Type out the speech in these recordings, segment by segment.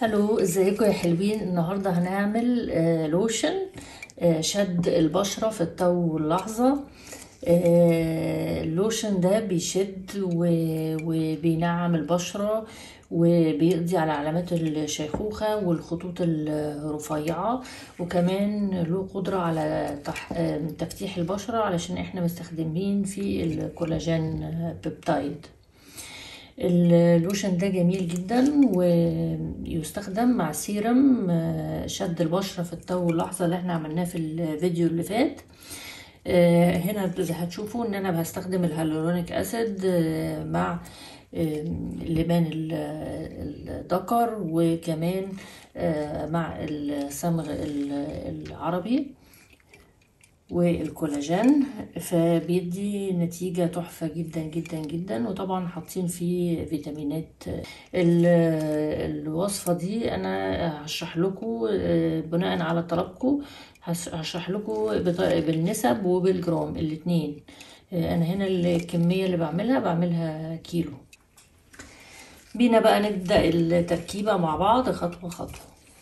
الو ازيكم يا حلوين النهارده هنعمل آه، لوشن آه، شد البشرة في التو واللحظة آه، اللوشن ده بيشد و- وبينعم البشرة وبيقضي على علامات الشيخوخة والخطوط الرفيعة وكمان له قدرة على تح- آه، تفتيح البشرة علشان احنا مستخدمين فيه الكولاجين بيبتايد اللوشن ده جميل جدا ويستخدم مع سيرم آه، شد البشرة في التو اللحظة اللي احنا عملناه في الفيديو اللي فات آه، هنا هتشوفوا ان انا هستخدم الهالورونيك اسيد آه، مع آه، لبان ال- الذكر وكمان آه، مع الصمغ ال- العربي والكولاجين فبيدي نتيجة تحفة جدا جدا جدا وطبعا حاطين فيه فيتامينات ال- الوصفة دي أنا هشرح لكم آه، بناء على طلبكم هش- هشرح لكم بط- بالنسب وبالجرام الاتنين آه، أنا هنا الكمية اللي بعملها بعملها كيلو بينا بقى نبدأ التركيبة مع بعض خطوة خطوة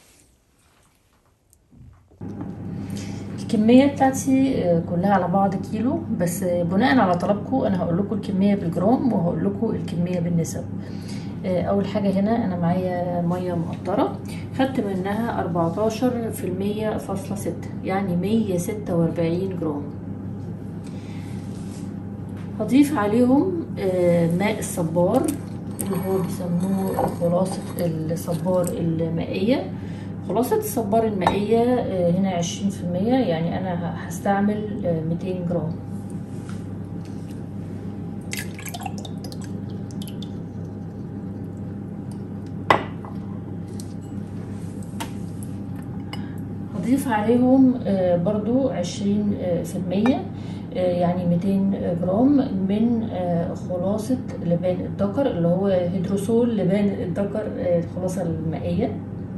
الكمية بتاعتي آه، كلها على بعض كيلو بس آه، بناء على طلبكم انا هقول لكم الكمية بالجرام وهقول لكم الكمية بالنسب آه، اول حاجة هنا انا معايا مية مقطرة خدت منها 14 في المية فاصلة ستة يعني 146 جرام هضيف عليهم آه، ماء الصبار اللي هو بيسموه خلاصة الصبار المائية خلاصة الصبار المائية آه، هنا عشرين في المية يعني أنا هستعمل ميتين جرام هضيف عليهم آه، برضو عشرين آه، في المية آه، يعني ميتين جرام من آه، خلاصة لبان الذكر اللي هو هيدروسول لبان الذكر آه، الخلاصة المائية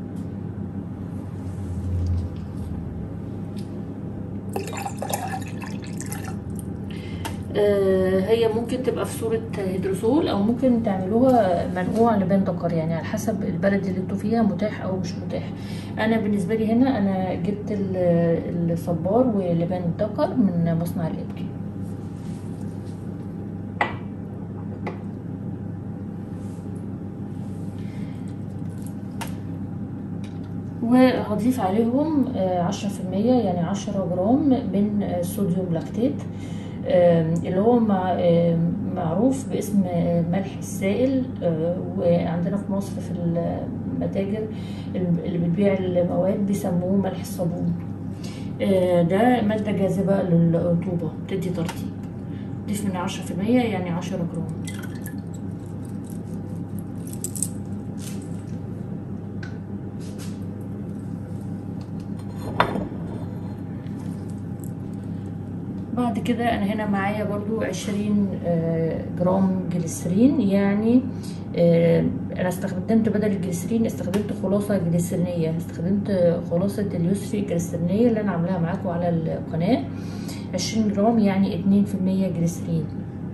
آه، هي ممكن تبقى في صورة هيدروسول أو ممكن تعملوها منقوع لبان ذكر يعني على حسب البلد اللي انتوا فيها متاح أو مش متاح أنا بالنسبة لي هنا أنا جبت ال- الصبار ولبان الذكر من مصنع الإبكي وهضيف عليهم عشرة في المية يعني عشرة جرام من آه، صوديوم لاكتيت آم، اللي هو مع آم، معروف باسم آه، ملح السائل آه، وعندنا في مصر في المتاجر اللي بتبيع المواد بيسموه ملح الصابون آه، ده مادة جاذبة للرطوبة بتدي ترطيب ضيف من عشرة في المية يعني عشرة جرام بعد كده انا هنا معايا برضو عشرين آه، جرام جليسرين يعني آه، انا استخدمت بدل الجليسرين استخدمت خلاصة جليسرينية استخدمت خلاصة اليوسفي الجليسرينية اللي انا عاملاها معاكم على القناة عشرين جرام يعني اتنين في المية جليسرين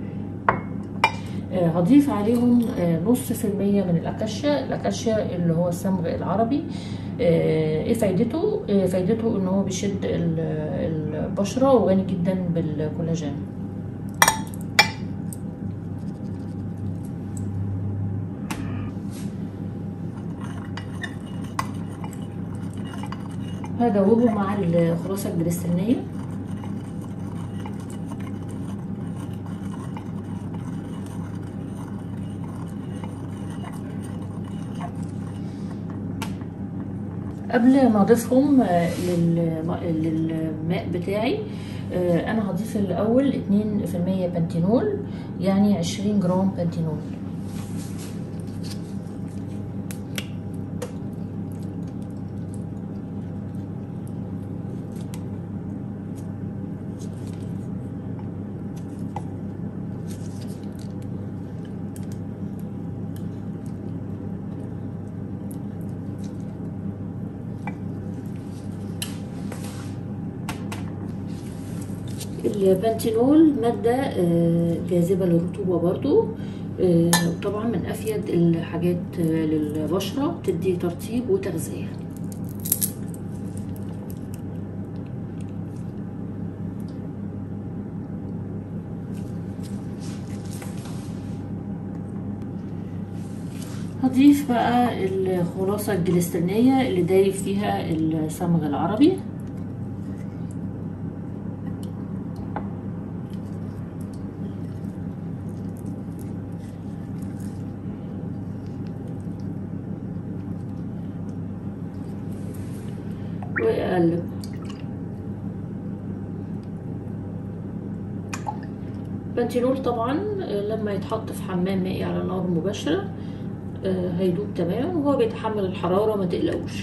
آه، هضيف عليهم آه، نص في المية من الأكاشيا الأكاشيا اللي هو الصمغ العربي آه، ايه فايدته آه، فايدته ان هو بيشد ال- البشرة وغني جدا بالكولاجين هدوبه مع الخلاصة الجليسرينية قبل ما اضيفهم آه، للم- للماء بتاعي آه، انا هضيف الاول اتنين في المية بنتينول يعني عشرين جرام بنتينول البنتينول مادة آه، جاذبة للرطوبة برضو آه، وطبعا من افيد الحاجات آه، للبشره بتدي ترطيب وتغذيه هضيف بقى الخلاصة الجليسترينية اللي دايب فيها الصمغ العربي واقلب بنتينول طبعا لما يتحط في حمام مائي على نار مباشرة آه، هيدوب تماما وهو بيتحمل الحرارة ما تقلقوش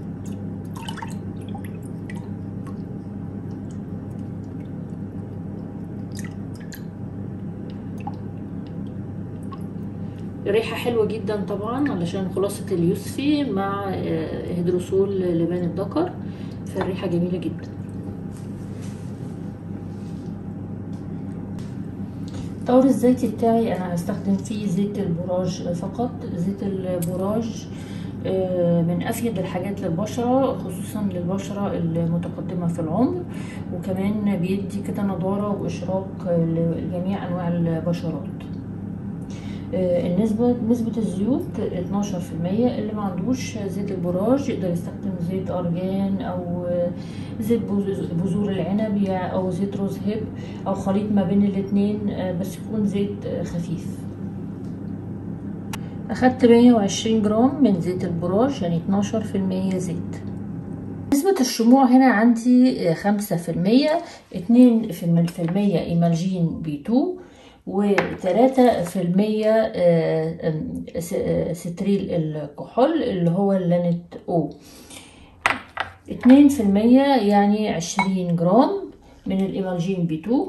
ريحة حلوة جدا طبعا علشان خلاصة اليوسفي مع آه، هيدروسول لبان الذكر فالريحة جميلة جدا الطور الزيتي بتاعي انا هستخدم فيه زيت البوراج فقط زيت البوراج آه، من افيد الحاجات للبشره خصوصا للبشره المتقدمه في العمر وكمان بيدي كده نضاره واشراق لجميع انواع البشرات آه، النسبة نسبة الزيوت 12% اللي ما عندوش زيت البوراج يقدر يستخدم زيت أرجان أو آه، زيت بوز- بذور العنب يع- أو زيت روز هيب أو خليط ما بين الاتنين آه، بس يكون زيت آه، خفيف أخدت 120 جرام من زيت البوراج يعني 12% زيت نسبة الشموع هنا عندي خمسة في المية اتنين في المية ايمالجين بي تو وتلاتة في المية ستريل الكحول اللي هو اللانت او اتنين في المية يعني عشرين جرام من الايمالجين بي تو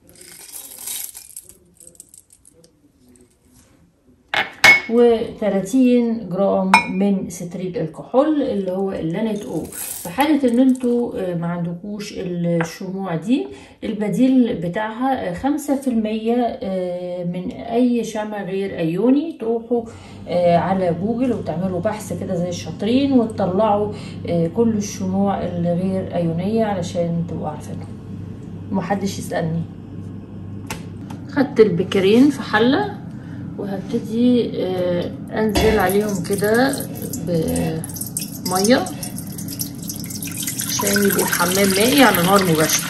و30 جرام من ستريل الكحول اللي هو اللانت او في حالة ان انتوا آه، ما عندكوش الشموع دي البديل بتاعها خمسة في المية من اي شمع غير ايوني تروحوا آه، على جوجل وتعملوا بحث كده زي الشاطرين وتطلعوا آه، كل الشموع الغير ايونية علشان تبقوا عارفينهم محدش يسألني خدت البكرين في حلة وهبتدي آه، انزل عليهم كده بميه عشان يبقوا في حمام مائي على نار مباشره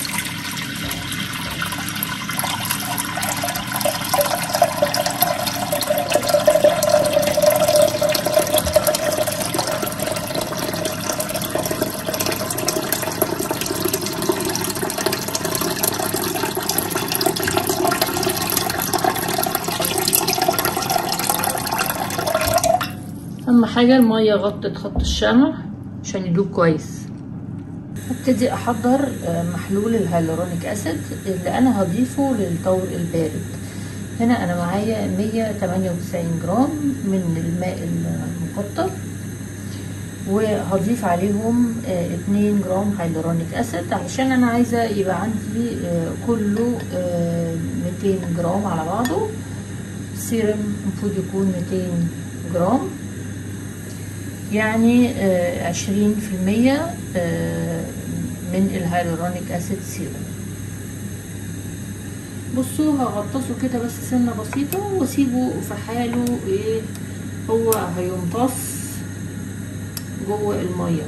اهم حاجه الميه غطت خط الشمع عشان يدوب كويس هبتدي احضر آه، محلول الهيالورونيك اسيد اللي انا هضيفه للطور البارد هنا انا معايا 198 جرام من الماء المقطر وهضيف عليهم آه، 2 جرام هيالورونيك اسيد علشان انا عايزه يبقى عندي آه، كله آه، 200 جرام على بعضه السيرم المفروض يكون 200 جرام يعني عشرين في المية من الهيالورونيك اسيد سيروم بصوا هغطسه كده بس سنة بسيطة واسيبه في حاله ايه هو هيمتص جوه المية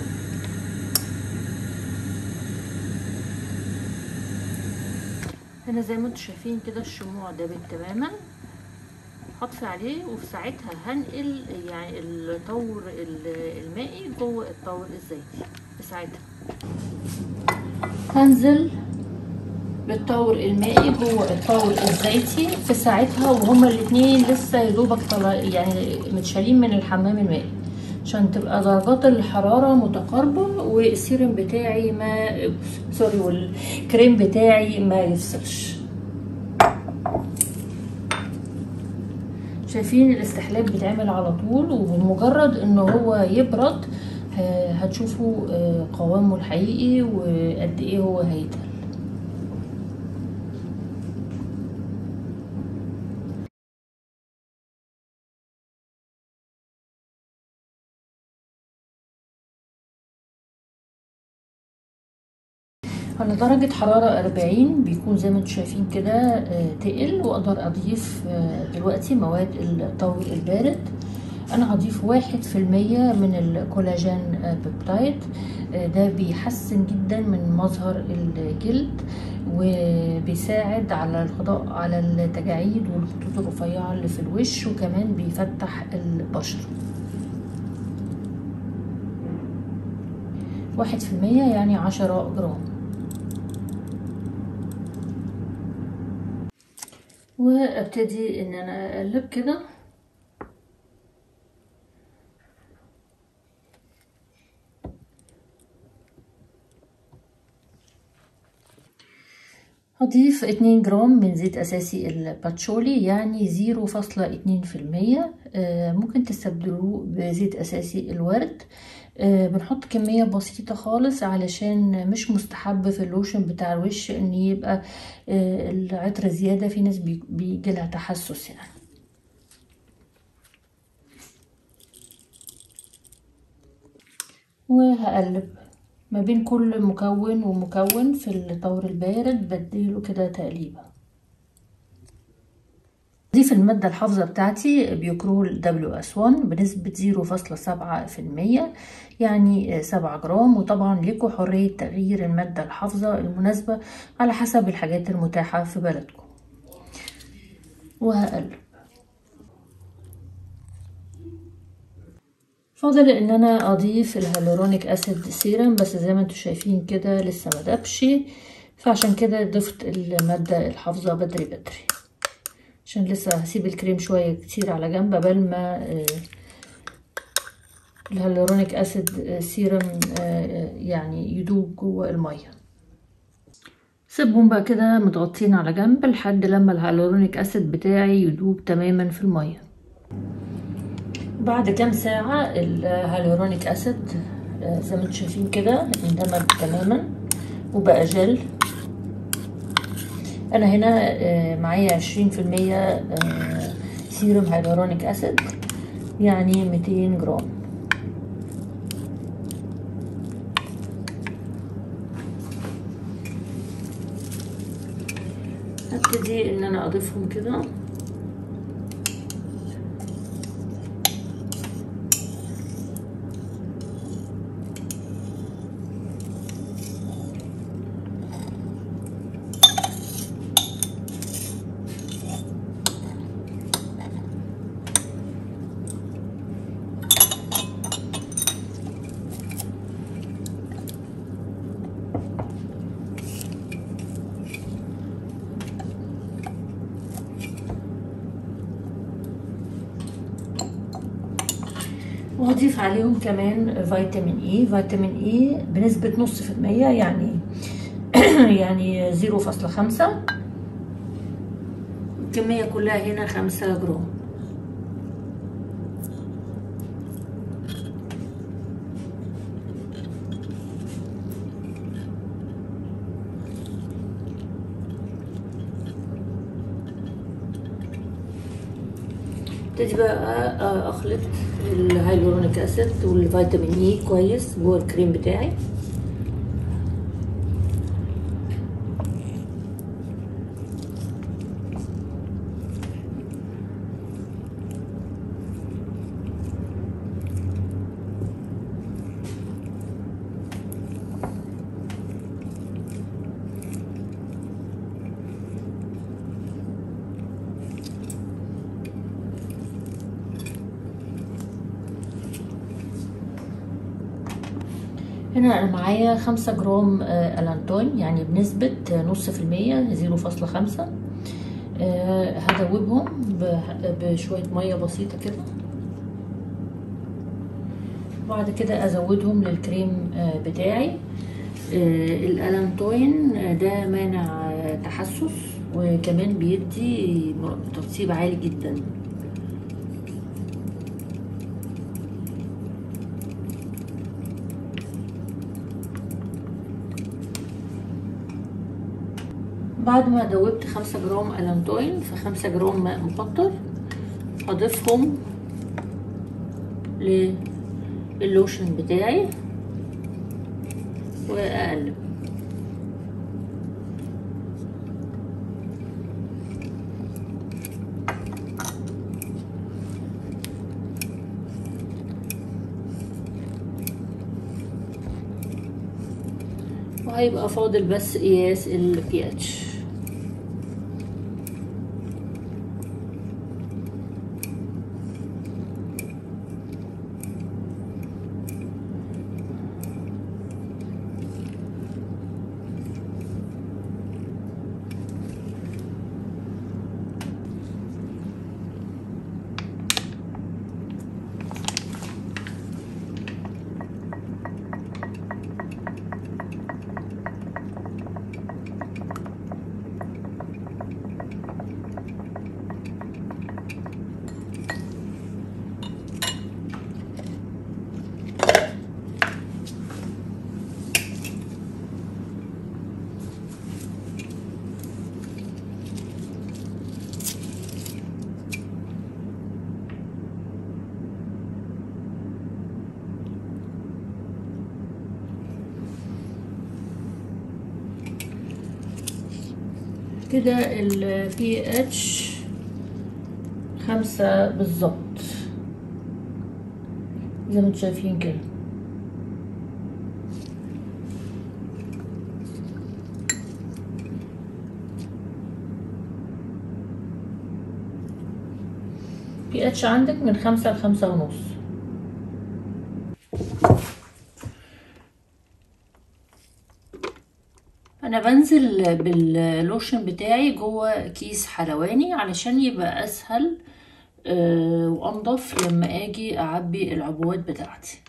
هنا زي ما انتم شايفين كده الشموع دابت تماما هطفي عليه وفي ساعتها هنقل يعني الطور المائي جوه الطور الزيتي في ساعتها هنزل بالطور المائي جوه الطور الزيتي في ساعتها وهما الاتنين لسه يدوبك طلع يعني متشالين من الحمام المائي عشان تبقى درجات الحرارة متقاربة والسيرم بتاعي ما سوري والكريم بتاعي ما يفصلش شايفين الاستحلاب بيتعمل على طول وبمجرد ان هو يبرد هتشوفوا قوامه الحقيقي وقد ايه هو هيتقل على درجة حرارة أربعين بيكون زي ما انتم شايفين كده آه، تقل وأقدر أضيف آه، دلوقتي مواد الطور البارد أنا هضيف واحد في المية من الكولاجين آه، بيبتايد آه، ده بيحسن جدا من مظهر الجلد وبيساعد على القضاء على التجاعيد والخطوط الرفيعة اللي في الوش وكمان بيفتح البشرة واحد في المية يعني عشرة جرام وابتدي ان انا اقلب كده هضيف اتنين جرام من زيت اساسي الباتشولي يعني زيرو فاصلة اتنين في المية ممكن تستبدلوه بزيت اساسي الورد آه، بنحط كمية بسيطة خالص علشان مش مستحب في اللوشن بتاع الوش ان يبقى آه، العطر زيادة في ناس بي- بيجيلها تحسس يعني وهقلب ما بين كل مكون ومكون في الطور البارد بديله كده تقليبه ضيف المادة الحافظة بتاعتي بيوكرول دبليو اس 1 بنسبة زيرو فاصلة سبعة في المية يعني سبعة جرام وطبعا لكم حرية تغيير المادة الحافظة المناسبة على حسب الحاجات المتاحة في بلدكم وهقلب فاضل ان انا اضيف الهالورونيك اسيد سيرم بس زي ما انتم شايفين كده لسه ما دبش فعشان كده ضفت المادة الحافظة بدري بدري عشان لسه هسيب الكريم شوية كتير على جنب قبل ما آه، الهالورونيك اسيد آه، سيرم آه، يعني يدوب جوه المية سيبهم بقى كده متغطين على جنب لحد لما الهالورونيك اسيد بتاعي يدوب تماما في المية بعد كام ساعة الهالورونيك اسيد آه، زي ما انتم شايفين كده اندمج تماما وبقى جل انا هنا آه، معايا عشرين في المية سيروم هيلورونيك اسيد يعني ميتين جرام هبتدي ان انا اضيفهم كده وهضيف عليهم كمان فيتامين اي فيتامين اي بنسبة نص في المية يعني يعني زيرو فاصلة خمسة الكمية كلها هنا خمسة جرام ابتدي بقى اخلط الهيلورونيك اسيد والفيتامين اي كويس جوه الكريم بتاعي هنا انا معايا خمسة جرام آه، الانتون يعني بنسبة نص في المية زيرو فاصلة خمسة آه، هدوبهم بح- بشوية مية بسيطة كده وبعد كده ازودهم للكريم آه، بتاعي آه، الالانتوين آه، ده مانع آه، تحسس وكمان بيدي ترطيب عالي جدا بعد ما دوبت خمسة جرام الانتوين في خمسة جرام ماء مقطر هضيفهم للوشن بتاعي واقلب وهيبقى فاضل بس قياس البي اتش كده ال pH خمسة بالظبط زي ما انتم شايفين كده pH عندك من خمسة لخمسة ونص انا بنزل باللوشن بتاعي جوه كيس حلواني علشان يبقى اسهل آه، وانضف لما اجي اعبي العبوات بتاعتي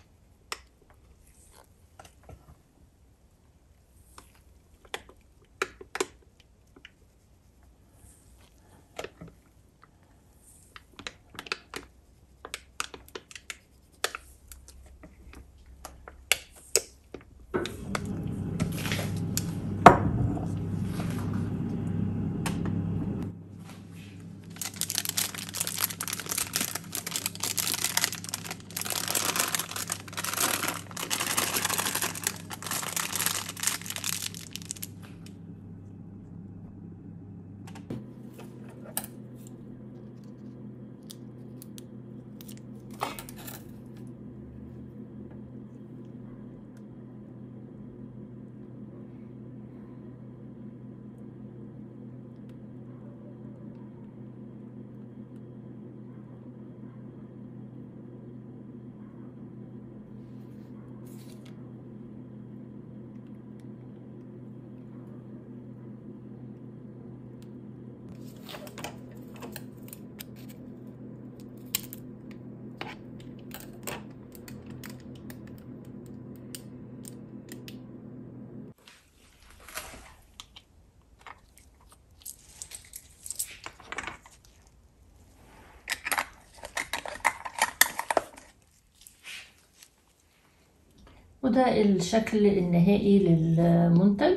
وده الشكل النهائي للمنتج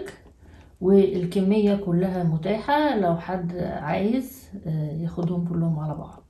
والكمية كلها متاحة لو حد عايز آه، ياخدهم كلهم على بعض